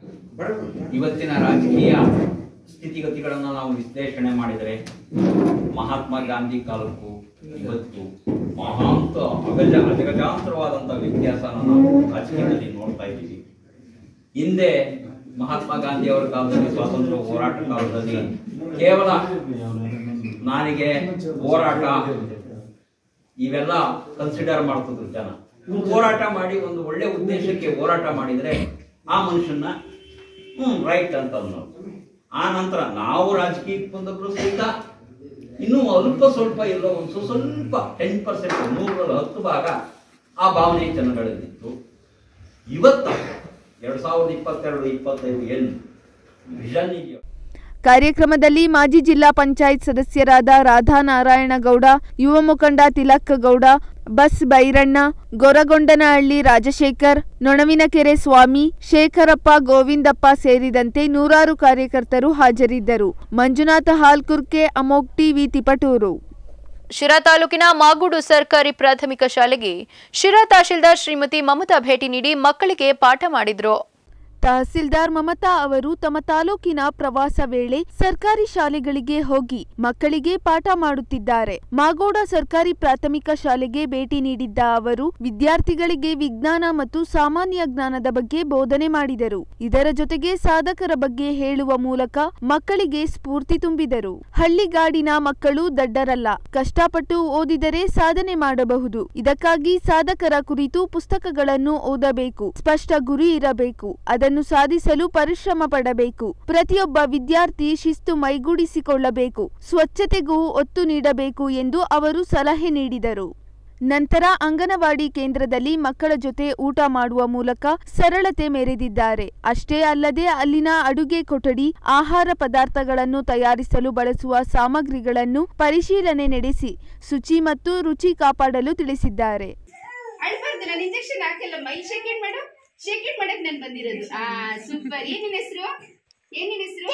ಇವತ್ತಿನ ರಾಜಕೀಯ ಸ್ಥಿತಿಗತಿಗಳನ್ನು ನಾವು ವಿಶ್ಲೇಷಣೆ ಮಾಡಿದರೆ ಮಹಾತ್ಮ ಗಾಂಧಿ ಕಾಲಕ್ಕೂ ಇವತ್ತು ಮಹಾಂತ ಅಗಜ ಅಜಗಜಾಂತರವಾದಂಥ ವ್ಯತ್ಯಾಸನ ನಾವು ರಾಜಕೀಯದಲ್ಲಿ ನೋಡ್ತಾ ಇದ್ದೀವಿ ಹಿಂದೆ ಮಹಾತ್ಮ ಗಾಂಧಿ ಅವರ ಕಾಲದಲ್ಲಿ ಸ್ವಾತಂತ್ರ್ಯ ಹೋರಾಟ ಕಾಲದಲ್ಲಿ ಕೇವಲ ನಾನಿಗೆ ಹೋರಾಟ ಇವೆಲ್ಲ ಕನ್ಸಿಡರ್ ಮಾಡ್ತಿದ್ರು ಜನ ಹೋರಾಟ ಮಾಡಿ ಒಂದು ಒಳ್ಳೆ ಉದ್ದೇಶಕ್ಕೆ ಹೋರಾಟ ಮಾಡಿದ್ರೆ ಆ ಮನುಷ್ಯನ ಹ್ಮ್ ರೈಟ್ ಅಂತ ಅನ್ನೋದು ಆ ನಂತರ ನಾವು ರಾಜಕೀಯಕ್ಕೆ ಬಂದವರು ಸಹಿತ ಇನ್ನೂ ಅಲ್ಪ ಸ್ವಲ್ಪ ಎಲ್ಲೋ ಒಂದು ಸ್ವ- ಸ್ವಲ್ಪ ಟೆನ್ ಪರ್ಸೆಂಟ್ ನೂರಲ್ಲಿ ಹತ್ತು ಭಾಗ ಆ ಭಾವನೆ ಜನಗಳಲ್ಲಿತ್ತು ಇವತ್ತ ಎರಡ್ ಸಾವಿರದ ಇಪ್ಪತ್ತೆರಡು ಇಪ್ಪತ್ತೈದು ಏನು ವಿಷನ್ ಇದೆಯೋ ಕಾರ್ಯಕ್ರಮದಲ್ಲಿ ಮಾಜಿ ಜಿಲ್ಲಾ ಪಂಚಾಯತ್ ಸದಸ್ಯರಾದ ರಾಧಾ ನಾರಾಯಣಗೌಡ ಯುವ ಮುಖಂಡ ತಿಲಕ್ ಗೌಡ ಬಸ್ ಬೈರಣ್ಣ ಗೊರಗೊಂಡನಹಳ್ಳಿ ರಾಜಶೇಖರ್ ನೊಣವಿನಕೆರೆ ಸ್ವಾಮಿ ಶೇಖರಪ್ಪ ಗೋವಿಂದಪ್ಪ ಸೇರಿದಂತೆ ನೂರಾರು ಕಾರ್ಯಕರ್ತರು ಹಾಜರಿದ್ದರು ಮಂಜುನಾಥ ಹಾಲ್ಕುರ್ಕೆ ಅಮೋಕ್ ಟಿವಿ ತಿಪಟೂರು ಶಿರಾ ತಾಲೂಕಿನ ಮಾಗೂಡು ಸರ್ಕಾರಿ ಪ್ರಾಥಮಿಕ ಶಾಲೆಗೆ ಶಿರಾ ತಹಶೀಲ್ದಾರ್ ಶ್ರೀಮತಿ ಮಮತಾ ಭೇಟಿ ನೀಡಿ ಮಕ್ಕಳಿಗೆ ಪಾಠ ಮಾಡಿದ್ರು ತಹಸೀಲ್ದಾರ್ ಮಮತಾ ಅವರು ತಮ್ಮ ತಾಲೂಕಿನ ಪ್ರವಾಸ ವೇಳೆ ಸರ್ಕಾರಿ ಶಾಲೆಗಳಿಗೆ ಹೋಗಿ ಮಕ್ಕಳಿಗೆ ಪಾಠ ಮಾಡುತ್ತಿದ್ದಾರೆ ಮಾಗೋಡ ಸರ್ಕಾರಿ ಪ್ರಾಥಮಿಕ ಶಾಲೆಗೆ ಭೇಟಿ ನೀಡಿದ್ದ ಅವರು ವಿದ್ಯಾರ್ಥಿಗಳಿಗೆ ವಿಜ್ಞಾನ ಮತ್ತು ಸಾಮಾನ್ಯ ಜ್ಞಾನದ ಬಗ್ಗೆ ಬೋಧನೆ ಮಾಡಿದರು ಇದರ ಜೊತೆಗೆ ಸಾಧಕರ ಬಗ್ಗೆ ಹೇಳುವ ಮೂಲಕ ಮಕ್ಕಳಿಗೆ ಸ್ಫೂರ್ತಿ ತುಂಬಿದರು ಹಳ್ಳಿಗಾಡಿನ ಮಕ್ಕಳು ದಡ್ಡರಲ್ಲ ಕಷ್ಟಪಟ್ಟು ಓದಿದರೆ ಸಾಧನೆ ಮಾಡಬಹುದು ಇದಕ್ಕಾಗಿ ಸಾಧಕರ ಕುರಿತು ಪುಸ್ತಕಗಳನ್ನು ಓದಬೇಕು ಸ್ಪಷ್ಟ ಗುರಿ ಇರಬೇಕು ಅದನ್ನು ಸಾಧಿಸಲು ಪರಿಶ್ರಮ ಪಡಬೇಕು ಪ್ರತಿಯೊಬ್ಬ ವಿದ್ಯಾರ್ಥಿ ಶಿಸ್ತು ಮೈಗೂಡಿಸಿಕೊಳ್ಳಬೇಕು ಸ್ವಚ್ಛತೆಗೂ ಒತ್ತು ನೀಡಬೇಕು ಎಂದು ಅವರು ಸಲಹೆ ನೀಡಿದರು ನಂತರ ಅಂಗನವಾಡಿ ಕೇಂದ್ರದಲ್ಲಿ ಮಕ್ಕಳ ಜೊತೆ ಊಟ ಮಾಡುವ ಮೂಲಕ ಸರಳತೆ ಮೆರೆದಿದ್ದಾರೆ ಅಷ್ಟೇ ಅಲ್ಲದೆ ಅಲ್ಲಿನ ಅಡುಗೆ ಕೊಠಡಿ ಆಹಾರ ಪದಾರ್ಥಗಳನ್ನು ತಯಾರಿಸಲು ಬಳಸುವ ಸಾಮಗ್ರಿಗಳನ್ನು ಪರಿಶೀಲನೆ ನಡೆಸಿ ಶುಚಿ ಮತ್ತು ರುಚಿ ಕಾಪಾಡಲು ತಿಳಿಸಿದ್ದಾರೆ ಅಳ್ಬಾರ್ದು ನಾನು ಇಂಜೆಕ್ಷನ್ ಹಾಕಲ್ಲ ಮೈ ಶೇಕೆಂಡ್ ಮಾಡು ಶೇಕೆಂಡ್ ಮಾಡಕ್ ನಾನು ಬಂದಿರೋದು ಆ ಸೂಪರ್ ಏನ್ ನಿನ್ ಹೆಸರು ಏನ್ ನಿನ್ ಹೆಸರು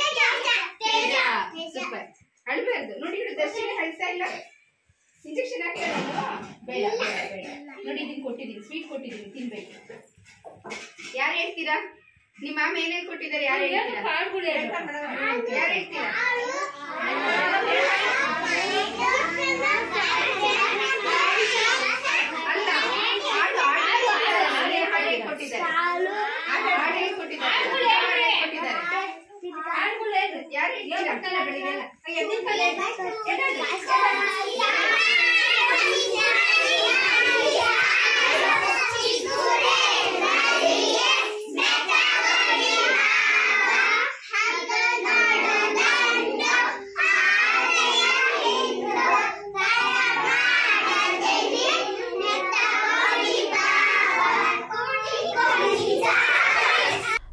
ಸೂಪರ್ ಅಳ್ಬಾರ್ದು ನೋಡಿ ಇವ್ರು ದರ್ಶನ ಅಳ್ತಾ ಇಲ್ಲ ಇಂಜೆಕ್ಷನ್ ಹಾಕಲ್ಲ ಬೇಡ ಬೇಡ ಬೇಡ ನೋಡಿ ಇದನ್ನ ಕೊಟ್ಟಿದ್ದೀನಿ ಸ್ವೀಟ್ ಕೊಟ್ಟಿದ್ದೀನಿ ತಿನ್ಬೇಕು ಯಾರು ಹೇಳ್ತೀರಾ ನಿಮ್ಮ ಮಾಮ ಏನೇನ್ ಕೊಟ್ಟಿದ್ದಾರೆ ಯಾರು ಹೇಳ್ತೀರಾ ಯಾರು ಹೇಳ್ತೀರಾ ಅಲ್ಲ ಹಾಡು ಹಾಡು ಹಾಡು ಹೇಳ್ಕೊಟ್ಟಿದ್ದಾರೆ ಹಾಡು ಹಾಡು ಹೇಳ್ಕೊಟ್ಟಿದ್ದಾರೆ ಯಾರು ಹೇಳ್ಕೊಟ್ಟಿದ್ದಾರೆ ಯಾರು ಹೇಳ್ತೀರಾ ಬೆಳಿಗ್ಗೆಲ್ಲ ಎದ್ದಿನ ಕಲೆ Yeah.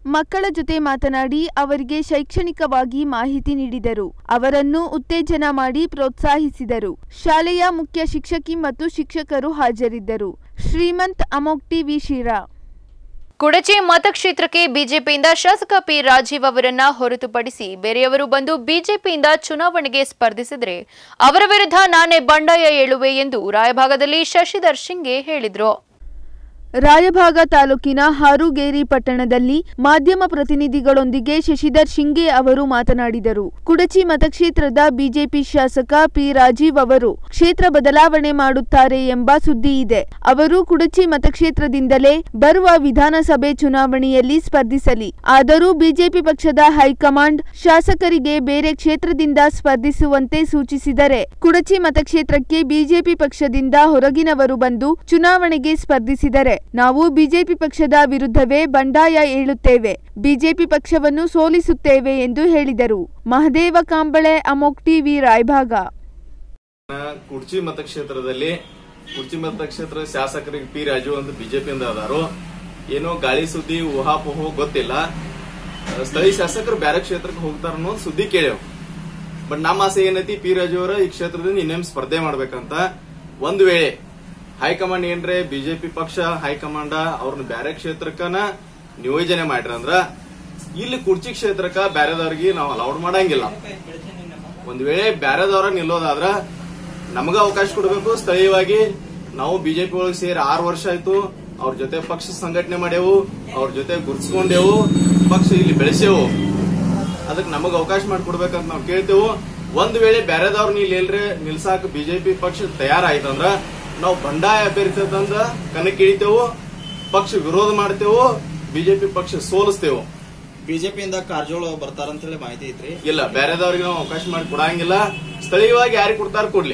ಮಕ್ಕಳ ಜೊತೆ ಮಾತನಾಡಿ ಅವರಿಗೆ ಶೈಕ್ಷಣಿಕವಾಗಿ ಮಾಹಿತಿ ನೀಡಿದರು ಅವರನ್ನು ಉತ್ತೇಜನ ಮಾಡಿ ಪ್ರೋತ್ಸಾಹಿಸಿದರು ಶಾಲೆಯ ಮುಖ್ಯ ಶಿಕ್ಷಕಿ ಮತ್ತು ಶಿಕ್ಷಕರು ಹಾಜರಿದ್ದರು ಶ್ರೀಮಂತ್ ಅಮೋಕ್ ಟಿವಿ ಶಿರಾ ಕುಡಚಿ ಮತಕ್ಷೇತ್ರಕ್ಕೆ ಬಿಜೆಪಿಯಿಂದ ಶಾಸಕ ಪಿ ರಾಜೀವ್ ಅವರನ್ನ ಹೊರತುಪಡಿಸಿ ಬೇರೆಯವರು ಬಂದು ಬಿಜೆಪಿಯಿಂದ ಚುನಾವಣೆಗೆ ಸ್ಪರ್ಧಿಸಿದ್ರೆ ಅವರ ವಿರುದ್ಧ ನಾನೇ ಬಂಡಾಯ ಏಳುವೆ ಎಂದು ರಾಯಭಾಗದಲ್ಲಿ ಶಶಿಧರ್ ಶಿಂಗೆ ಹೇಳಿದ್ರು ರಾಯಭಾಗ ತಾಲೂಕಿನ ಹಾರುಗೇರಿ ಪಟ್ಟಣದಲ್ಲಿ ಮಾಧ್ಯಮ ಪ್ರತಿನಿಧಿಗಳೊಂದಿಗೆ ಶಶಿಧರ್ ಶಿಂಗೆ ಅವರು ಮಾತನಾಡಿದರು ಕುಡಚಿ ಮತಕ್ಷೇತ್ರದ ಬಿಜೆಪಿ ಶಾಸಕ ಪಿ ರಾಜೀವ್ ಅವರು ಕ್ಷೇತ್ರ ಬದಲಾವಣೆ ಮಾಡುತ್ತಾರೆ ಎಂಬ ಸುದ್ದಿ ಇದೆ ಅವರು ಕುಡಚಿ ಮತಕ್ಷೇತ್ರದಿಂದಲೇ ಬರುವ ವಿಧಾನಸಭೆ ಚುನಾವಣೆಯಲ್ಲಿ ಸ್ಪರ್ಧಿಸಲಿ ಆದರೂ ಬಿಜೆಪಿ ಪಕ್ಷದ ಹೈಕಮಾಂಡ್ ಶಾಸಕರಿಗೆ ಬೇರೆ ಕ್ಷೇತ್ರದಿಂದ ಸ್ಪರ್ಧಿಸುವಂತೆ ಸೂಚಿಸಿದರೆ ಕುಡಚಿ ಮತಕ್ಷೇತ್ರಕ್ಕೆ ಬಿಜೆಪಿ ಪಕ್ಷದಿಂದ ಹೊರಗಿನವರು ಬಂದು ಚುನಾವಣೆಗೆ ಸ್ಪರ್ಧಿಸಿದರೆ ನಾವು ಬಿಜೆಪಿ ಪಕ್ಷದ ವಿರುದ್ಧವೇ ಬಂಡಾಯ ಏಳುತ್ತೇವೆ ಬಿಜೆಪಿ ಪಕ್ಷವನ್ನು ಸೋಲಿಸುತ್ತೇವೆ ಎಂದು ಹೇಳಿದರು ಮಹದೇವ ಕಾಂಬಳೆ ಅಮೋಕ್ ಟಿವಿ ರಾಯಭಾಗ ಕುಡ್ಚಿ ಮತಕ್ಷೇತ್ರದಲ್ಲಿ ಕುಡ್ಚಿ ಮತಕ್ಷೇತ್ರ ಶಾಸಕರಿಗೆ ಪಿ ರಾಜು ಅಂತ ಬಿಜೆಪಿಯಿಂದ ಅದಾರು ಏನೋ ಗಾಳಿ ಸುದ್ದಿ ಊಹಾಪೋಹ ಗೊತ್ತಿಲ್ಲ ಅಹ್, ಸ್ಥಳೀಯ ಶಾಸಕರು ಬೇರೆ ಕ್ಷೇತ್ರಕ್ಕೆ ಹೋಗ್ತಾರ ಅನ್ನೋದು ಸುದ್ದಿ ಕೇಳೇವ್ ಬಟ್ ನಮ್ಮ ಆಸೆ ಏನೈತಿ ಪಿ ರಾಜು ಅವರ ಈ ಕ್ಷೇತ್ರದಿಂದ ಇನ್ನೇಮ್ ಸ್ಪರ್ಧೆ ಮಾಡ್ಬೇಕಂತ ಒಂದು ವೇಳೆ ಹೈಕಮಾಂಡ್ ಏನ್ರೆ ಬಿಜೆಪಿ ಪಕ್ಷ ಹೈಕಮಾಂಡ ಅವ್ರನ್ನ ಬೇರೆ ಕ್ಷೇತ್ರಕ್ಕನ ನಿಯೋಜನೆ ಮಾಡ್ರಿ ಅಂದ್ರ ಇಲ್ಲಿ ಕುರ್ಚಿ ಕ್ಷೇತ್ರಕ್ಕ ಬ್ಯಾರೆದವ್ರಿಗೆ ನಾವು ಅಲೌಡ್ ಮಾಡಂಗಿಲ್ಲ ಒಂದ್ ವೇಳೆ ಬ್ಯಾರೆದವ್ರ ನಿಲ್ಲೋದಾದ್ರ ನಮಗ ಅವಕಾಶ ಕೊಡಬೇಕು ಸ್ಥಳೀಯವಾಗಿ ನಾವು ಬಿಜೆಪಿ ಒಳಗೆ ಸೇರಿ ಆರು ವರ್ಷ ಆಯ್ತು ಅವ್ರ ಜೊತೆ ಪಕ್ಷ ಸಂಘಟನೆ ಮಾಡ್ಯಾವು ಅವ್ರ ಜೊತೆ ಗುರ್ಸ್ಕೊಂಡೆವು ಪಕ್ಷ ಇಲ್ಲಿ ಬೆಳೆಸೇವು ಅದಕ್ಕೆ ನಮಗ ಅವಕಾಶ ಮಾಡಿಕೊಡ್ಬೇಕಂತ ನಾವು ಕೇಳ್ತೇವು ಒಂದ್ ವೇಳೆ ಬ್ಯಾರೆದವ್ರ ನೀಲ್ ಎಲ್ರೆ ನಿಲ್ಸಾಕ ಬಿಜೆಪಿ ಪಕ್ಷ ತಯಾರಾಯ್ತಂದ್ರ ನಾವು ಬಂಡಾಯ ಅಭ್ಯರ್ಥಿ ತಂದ ಕಣಕ್ಕಿಳಿತೇವು ಪಕ್ಷ ವಿರೋಧ ಮಾಡ್ತೇವು ಬಿಜೆಪಿ ಪಕ್ಷ ಸೋಲಿಸ್ತೇವು ಬಿಜೆಪಿಯಿಂದ ಕಾರಜೋಳ ಬರ್ತಾರಂತ ಹೇಳಿ ಮಾಹಿತಿ ಐತ್ರಿ ಇಲ್ಲ ಬೇರೆದವ್ರಿಗೆ ನಾವು ಅವಕಾಶ ಮಾಡಿ ಕೊಡಂಗಿಲ್ಲ ಸ್ಥಳೀಯವಾಗಿ ಯಾರಿಗೆ ಕೊಡ್ತಾರ ಕೊಡ್ಲಿ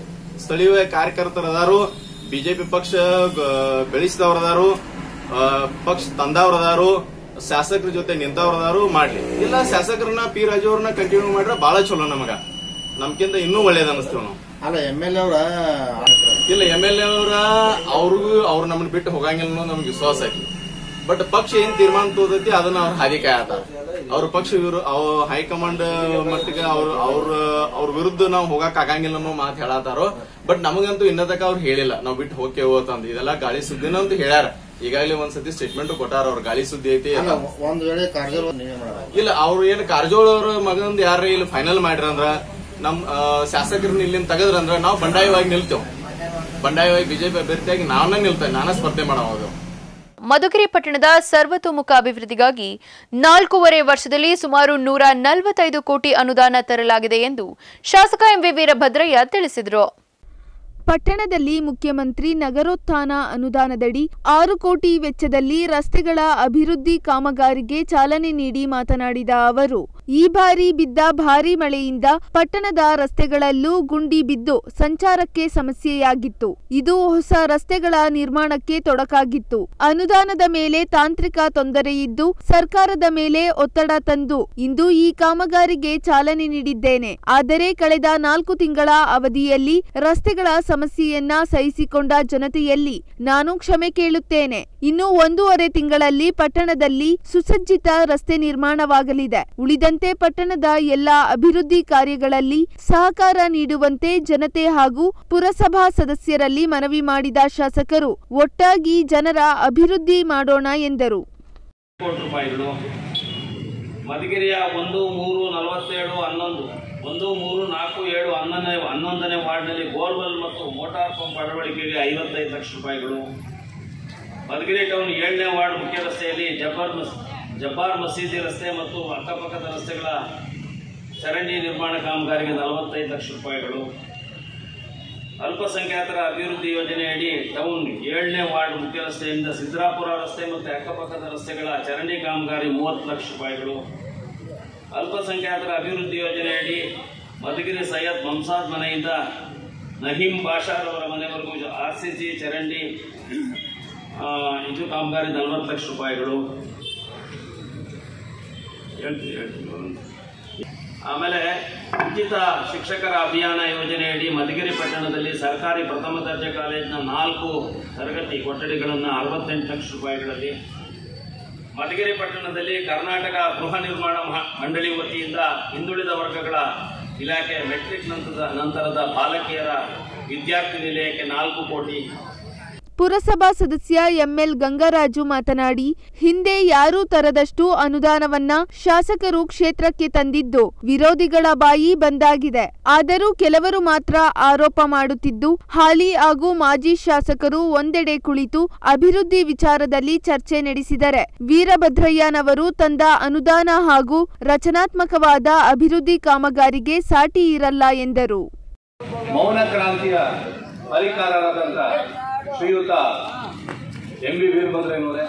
ಸ್ಥಳೀಯ ಕಾರ್ಯಕರ್ತರು ಅದಾರು ಬಿಜೆಪಿ ಪಕ್ಷ ಗ- ಬೆಳೆಸಿದವ್ರು ಅದಾರು ಆ, ಪಕ್ಷ ತಂದವ್ರು ಅದಾರು ಶಾಸಕರ ಜೊತೆ ನಿಂತವ್ರು ಅದಾರು ಮಾಡ್ಲಿ ಇಲ್ಲ ಶಾಸಕರನ್ನ ಪಿ ರಾಜು ಅವ್ರನ್ನ ಕಂಟಿನ್ಯೂ ಮಾಡ್ರೆ ಬಹಳ ಚಲೋ ನಮಗ ನಮ್ಕಿಂತ ಇನ್ನೂ ಒಳ್ಳೇದ್ ಅನಿಸ್ತೇವ್ ನಾವು ಅಲ್ಲ ಎಮ್ ಎಲ್ ಎ ಅವರ ಇಲ್ಲ ಎಂ ಎಲ್ ಎ ಅವರ ಅವ್ರಿಗೂ ಅವ್ರು ನಮ್ಮನ್ನ ಬಿಟ್ಟು ಹೋಗಂಗಿಲ್ಲ ಅನ್ನೋ ನಮ್ಗೆ ವಿಶ್ವಾಸ ಐತಿ ಬಟ್ ಪಕ್ಷ ಏನ್ ತೀರ್ಮಾನ ತೋದೈತಿ ಅದನ್ನ ಅವ್ರ ಹಾದಿ ಕಾಯತಾರ ಅವ್ರ ಪಕ್ಷ ವಿರು ಅವ್ ಹೈಕಮಾಂಡ್ ಮಟ್ಟಿಗೆ ಅವ್ರ ಅವ್ರ ಅವ್ರ ವಿರುದ್ಧ ನಾವು ಹೋಗಕ್ ಆಗಂಗಿಲ್ಲ ಅನ್ನೋ ಮಾತು ಹೇಳತಾರೋ ಬಟ್ ನಮಗಂತೂ ಇನ್ನೂ ತನಕ ಅವ್ರು ಹೇಳಿಲ್ಲ ನಾವು ಬಿಟ್ಟು ಹೋಗ್ತೇವೋ ಅಂತಂದು ಇದೆಲ್ಲ ಗಾಳಿ ಸುದ್ದಿನ ಅಂತ ಹೇಳ್ಯಾರ ಈಗಾಗಲೇ ಒಂದ್ಸತಿ ಸ್ಟೇಟ್ಮೆಂಟ್ ಕೊಟ್ಟಾರ ಅವ್ರ ಗಾಳಿ ಸುದ್ದಿ ಐತಿ ಅಲ್ಲ ಒಂದ್ ವೇಳೆ ಕಾರಜೋಳ ನೀವೇ ಮಾಡೋದು ಇಲ್ಲ ಅವ್ರು ಏನ್ ಕಾರಜೋಳ ಅವ್ರ ಮಗಂದ್ ಯಾರ ಇಲ್ಲಿ ಫೈನಲ್ ಮಾಡ್ರಂದ್ರ ನಮ್ ಆ, ಶಾಸಕರನ್ನ ಇಲ್ಲಿಂದ ತೆಗದ್ರಂದ್ರ ನಾವು ಬಂಡಾಯವಾಗಿ ನಿಲ್ತೇವ್ ಬಂಡಾಯವಾಗಿ ಬಿಜೆಪಿ ಅಭ್ಯರ್ಥಿಯಾಗಿ ನಾವನ್ನ ನಿಲ್ತೇವೆ ನಾನೇ ಸ್ಪರ್ಧೆ ಮಾಡೋದು ಮಧುಗಿರಿ ಪಟ್ಟಣದ ಸರ್ವತೋಮುಖ ಅಭಿವೃದ್ಧಿಗಾಗಿ ನಾಲ್ಕೂವರೆ ವರ್ಷದಲ್ಲಿ ಸುಮಾರು ನೂರ ನಲವತ್ತೈದು ಕೋಟಿ ಅನುದಾನ ತರಲಾಗಿದೆ ಎಂದು ಶಾಸಕ ಎಂವಿ ವೀರಭದ್ರಯ್ಯ ತಿಳಿಸಿದರು ಪಟ್ಟಣದಲ್ಲಿ ಮುಖ್ಯಮಂತ್ರಿ ನಗರೋತ್ಥಾನ ಅನುದಾನದಡಿ ಆರು ಕೋಟಿ ವೆಚ್ಚದಲ್ಲಿ ರಸ್ತೆಗಳ ಅಭಿವೃದ್ಧಿ ಕಾಮಗಾರಿಗೆ ಚಾಲನೆ ನೀಡಿ ಮಾತನಾಡಿದ ಅವರು ಈ ಬಾರಿ ಬಿದ್ದ ಭಾರೀ ಮಳೆಯಿಂದ ಪಟ್ಟಣದ ರಸ್ತೆಗಳಲ್ಲೂ ಗುಂಡಿ ಬಿದ್ದು ಸಂಚಾರಕ್ಕೆ ಸಮಸ್ಯೆಯಾಗಿತ್ತು ಇದು ಹೊಸ ರಸ್ತೆಗಳ ನಿರ್ಮಾಣಕ್ಕೆ ತೊಡಕಾಗಿತ್ತು ಅನುದಾನದ ಮೇಲೆ ತಾಂತ್ರಿಕ ತೊಂದರೆಯಿದ್ದು ಸರ್ಕಾರದ ಮೇಲೆ ಒತ್ತಡ ತಂದು ಇಂದು ಈ ಕಾಮಗಾರಿಗೆ ಚಾಲನೆ ನೀಡಿದ್ದೇನೆ ಆದರೆ ಕಳೆದ ನಾಲ್ಕು ತಿಂಗಳ ಅವಧಿಯಲ್ಲಿ ರಸ್ತೆಗಳ ಸಮಸ್ಯೆಯನ್ನ ಸಹಿಸಿಕೊಂಡ ಜನತೆಯಲ್ಲಿ ನಾನು ಕ್ಷಮೆ ಕೇಳುತ್ತೇನೆ ಇನ್ನು ಒಂದೂವರೆ ತಿಂಗಳಲ್ಲಿ ಪಟ್ಟಣದಲ್ಲಿ ಸುಸಜ್ಜಿತ ರಸ್ತೆ ನಿರ್ಮಾಣವಾಗಲಿದೆ ಉಳಿದಂತೆ ಪಟ್ಟಣದ ಎಲ್ಲಾ ಅಭಿವೃದ್ಧಿ ಕಾರ್ಯಗಳಲ್ಲಿ ಸಹಕಾರ ನೀಡುವಂತೆ ಜನತೆ ಹಾಗೂ ಪುರಸಭಾ ಸದಸ್ಯರಲ್ಲಿ ಮನವಿ ಮಾಡಿದ ಶಾಸಕರು ಒಟ್ಟಾಗಿ ಜನರ ಅಭಿವೃದ್ಧಿ ಮಾಡೋಣ ಎಂದರು ಕೋಟಿ ರೂಪಾಯಿಗಳು ಮಧುಗಿರಿಯ ಒಂದು ಮೂರು ನಲವತ್ತೇಳು ಹನ್ನೊಂದು ಒಂದು ಮೂರು ನಾಲ್ಕು ಏಳು ಹನ್ನೊಂದನೇ ಹನ್ನೊಂದನೇ ವಾರ್ಡ್ನಲ್ಲಿ ಬೋರ್ವೆಲ್ ಮತ್ತು ಮೋಟಾರ್ ಪಂಪ್ ಅಳವಡಿಕೆಗೆ ಐವತ್ತೈದು ಲಕ್ಷ ರೂಪಾಯಿಗಳು ಮಧುಗಿರಿ ಟೌನ್ ಏಳನೇ ವಾರ್ಡ್ ಮುಖ್ಯ ರಸ್ತೆಯಲ್ಲಿ ಜಬ್ಬರ್ ಮಸ್ ಜಬ್ಬಾರ್ ಮಸೀದಿ ರಸ್ತೆ ಮತ್ತು ಅಕ್ಕಪಕ್ಕದ ರಸ್ತೆಗಳ ಚರಂಡಿ ನಿರ್ಮಾಣ ಕಾಮಗಾರಿಗೆ ನಲವತ್ತೈದು ಲಕ್ಷ ರೂಪಾಯಿಗಳು ಅಲ್ಪಸಂಖ್ಯಾತರ ಅಭಿವೃದ್ಧಿ ಯೋಜನೆಯಡಿ ಟೌನ್ ಏಳನೇ ವಾರ್ಡ್ ಮುಖ್ಯ ರಸ್ತೆಯಿಂದ ಸಿದ್ದರಾಪುರ ರಸ್ತೆ ಮತ್ತು ಅಕ್ಕಪಕ್ಕದ ರಸ್ತೆಗಳ ಚರಂಡಿ ಕಾಮಗಾರಿ ಮೂವತ್ತು ಲಕ್ಷ ರೂಪಾಯಿಗಳು ಅಲ್ಪಸಂಖ್ಯಾತರ ಅಭಿವೃದ್ಧಿ ಯೋಜನೆಯಡಿ ಮಧುಗಿರಿ ಸೈಯದ್ ಮಮ್ಸಾದ್ ಮನೆಯಿಂದ ನಹೀಂ ಬಾಷಾರ್ ಅವರ ಮನೆವರೆಗೂ ಆರ್ ಸಿ ಜಿ ಚರಂಡಿ ಆ, ಇದು ಕಾಮಗಾರಿ ನಲವತ್ತು ಲಕ್ಷ ರೂಪಾಯಿಗಳು ಹೇಳ್ತೀನಿ ಹೇಳ್ತೀನಿ ಒಂದು. ಆಮೇಲೆ ಉಚಿತ ಶಿಕ್ಷಕರ ಅಭಿಯಾನ ಯೋಜನೆಯಡಿ ಮಧುಗಿರಿ ಪಟ್ಟಣದಲ್ಲಿ ಸರ್ಕಾರಿ ಪ್ರಥಮ ದರ್ಜೆ ಕಾಲೇಜಿನ ನಾಲ್ಕು ತರಗತಿ ಕೊಠಡಿಗಳನ್ನು ಅರವತ್ತೆಂಟು ಲಕ್ಷ ರೂಪಾಯಿಗಳಲ್ಲಿ ಮಧುಗಿರಿ ಪಟ್ಟಣದಲ್ಲಿ ಕರ್ನಾಟಕ ಗೃಹ ನಿರ್ಮಾಣ ಮಹಾ- ಮಂಡಳಿ ವತಿಯಿಂದ ಹಿಂದುಳಿದ ವರ್ಗಗಳ ಇಲಾಖೆ ಮೆಟ್ರಿಕ್ ನಂತರದ ನಂತರದ ಬಾಲಕಿಯರ ವಿದ್ಯಾರ್ಥಿ ನಿಲಯಕ್ಕೆ ನಾಲ್ಕು ಕೋಟಿ ಪುರಸಭಾ ಸದಸ್ಯ ಎಂಎಲ್ ಗಂಗರಾಜು ಮಾತನಾಡಿ ಹಿಂದೆ ಯಾರೂ ತರದಷ್ಟು ಅನುದಾನವನ್ನ ಶಾಸಕರು ಕ್ಷೇತ್ರಕ್ಕೆ ತಂದಿದ್ದು ವಿರೋಧಿಗಳ ಬಾಯಿ ಬಂದಾಗಿದೆ ಆದರೂ ಕೆಲವರು ಮಾತ್ರ ಆರೋಪ ಮಾಡುತ್ತಿದ್ದು ಹಾಲಿ ಹಾಗೂ ಮಾಜಿ ಶಾಸಕರು ಒಂದೆಡೆ ಕುಳಿತು ಅಭಿವೃದ್ಧಿ ವಿಚಾರದಲ್ಲಿ ಚರ್ಚೆ ನಡೆಸಿದರೆ ವೀರಭದ್ರಯ್ಯನವರು ತಂದ ಅನುದಾನ ಹಾಗೂ ರಚನಾತ್ಮಕವಾದ ಅಭಿವೃದ್ಧಿ ಕಾಮಗಾರಿಗೆ ಸಾಟಿ ಇರಲ್ಲ ಎಂದರು ಮೌನ ಕ್ರಾಂತಿಯ ಹರಿಕಾರರಾದಂಥ ಶ್ರೀಯುತ ಎಂ ಬಿ ವೀರಭದ್ರಯ್ಯನವರೇ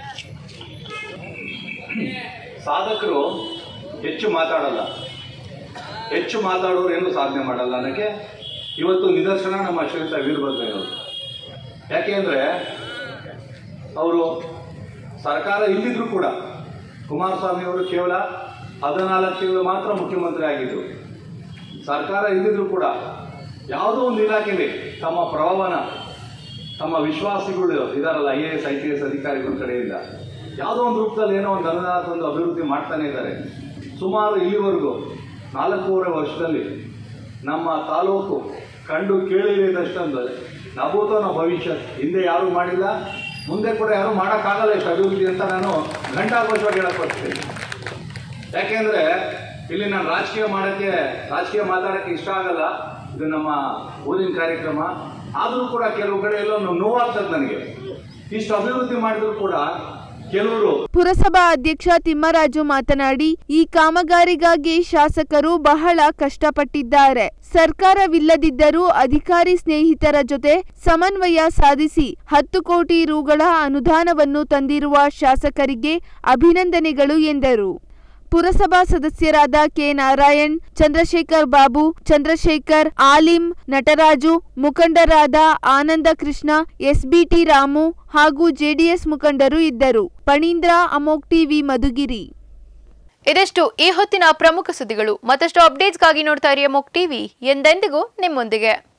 ಸಾಧಕರು ಹೆಚ್ಚು ಮಾತಾಡಲ್ಲ ಹೆಚ್ಚು ಮಾತಾಡೋರು ಏನು ಸಾಧನೆ ಮಾಡಲ್ಲ ಅನ್ನೋಕ್ಕೆ ಇವತ್ತು ನಿದರ್ಶನ ನಮ್ಮ ಶ್ರೀಯುತ ವೀರಭದ್ರಯ್ಯನವರು ಯಾಕೆ ಅಂದರೆ ಅವರು ಸರ್ಕಾರ ಇಲ್ಲಿದ್ರು ಕೂಡ ಕುಮಾರಸ್ವಾಮಿ ಅವರು ಕೇವಲ ಹದಿನಾಲ್ಕು ತಿಂಗಳು ಮಾತ್ರ ಮುಖ್ಯಮಂತ್ರಿ ಆಗಿದ್ರು ಸರ್ಕಾರ ಇಲ್ಲಿದ್ರು ಕೂಡ ಯಾವುದೋ ಒಂದು ಇಲಾಖೆಯಲ್ಲಿ ತಮ್ಮ ಪ್ರಭಾವನ ತಮ್ಮ ವಿಶ್ವಾಸಿಗಳು ಇದಾರಲ್ಲ I A S I P S ಅಧಿಕಾರಿಗಳ ಕಡೆಯಿಂದ ಯಾವುದೋ ಒಂದು ರೂಪದಲ್ಲಿ ಏನೋ ಒಂದು ಅನುದಾನ ತಂದು ಅಭಿವೃದ್ಧಿ ಮಾಡ್ತಾನೆ ಇದ್ದಾರೆ ಸುಮಾರು ಇಲ್ಲಿವರೆಗೂ ನಾಲ್ಕೂವರೆ ವರ್ಷದಲ್ಲಿ ನಮ್ಮ ತಾಲೂಕು ಕಂಡು ಕೇಳಿದಷ್ಟೊಂದು ನಭೂತೋ ನ ಭವಿಷ್ಯ ಹಿಂದೆ ಯಾರೂ ಮಾಡಿಲ್ಲ ಮುಂದೆ ಕೂಡ ಯಾರೂ ಮಾಡೋಕ್ಕಾಗಲ್ಲ ಇಷ್ಟು ಅಭಿವೃದ್ಧಿ ಅಂತ ನಾನು ಘಂಟಾಘೋಷವಾಗಿ ಹೇಳಕ್ ಬರ್ತೀನಿ ಯಾಕೆಂದ್ರೆ ಇಲ್ಲಿ ನಾನು ರಾಜಕೀಯ ಮಾಡೋಕ್ಕೆ ರಾಜಕೀಯ ಮಾತಾಡೋಕ್ಕೆ ಇಷ್ಟ ಆಗಲ್ಲ ಇದು ನಮ್ಮ ಊರಿನ ಕಾರ್ಯಕ್ರಮ ಆದರೂ ಕೂಡ ಕೆಲವು ಕಡೆ ಎಲ್ಲೋ ನೋವಾಗ್ತದೆ ನನಗೆ ಇಷ್ಟು ಅಭಿವೃದ್ಧಿ ಮಾಡಿದ್ರು ಕೂಡ ಕೆಲವರು ಪುರಸಭಾ ಅಧ್ಯಕ್ಷ ತಿಮ್ಮರಾಜು ಮಾತನಾಡಿ ಈ ಕಾಮಗಾರಿಗಾಗಿ ಶಾಸಕರು ಬಹಳ ಕಷ್ಟಪಟ್ಟಿದ್ದಾರೆ ಸರ್ಕಾರವಿಲ್ಲದಿದ್ದರೂ ಅಧಿಕಾರಿ ಸ್ನೇಹಿತರ ಜೊತೆ ಸಮನ್ವಯ ಸಾಧಿಸಿ ಹತ್ತು ಕೋಟಿ ರುಗಳ ಅನುದಾನವನ್ನು ತಂದಿರುವ ಶಾಸಕರಿಗೆ ಅಭಿನಂದನೆಗಳು ಎಂದರು ಪುರಸಭಾ ಸದಸ್ಯರಾದ ಕೆ ನಾರಾಯಣ್ ಚಂದ್ರಶೇಖರ್ ಬಾಬು ಚಂದ್ರಶೇಖರ್ ಆಲಿಂ ನಟರಾಜು ಮುಖಂಡರಾದ ಆನಂದ ಕೃಷ್ಣ ಎಸ್ಬಿಟಿ ರಾಮು ಹಾಗೂ ಜೆಡಿಎಸ್ ಮುಖಂಡರು ಇದ್ದರು ಪಣೀಂದ್ರ ಅಮೋಕ್ ಟಿವಿ ಮಧುಗಿರಿ ಇದೆಷ್ಟು ಈ ಹೊತ್ತಿನ ಪ್ರಮುಖ ಸುದ್ದಿಗಳು ಮತ್ತಷ್ಟು ಅಪ್ಡೇಟ್ಸ್ಗಾಗಿ ನೋಡ್ತಾ ಇರಿ ಅಮೋಕ್ ಟಿವಿ ಎಂದೆಂದಿಗೂ ನಿಮ್ಮೊಂದಿಗೆ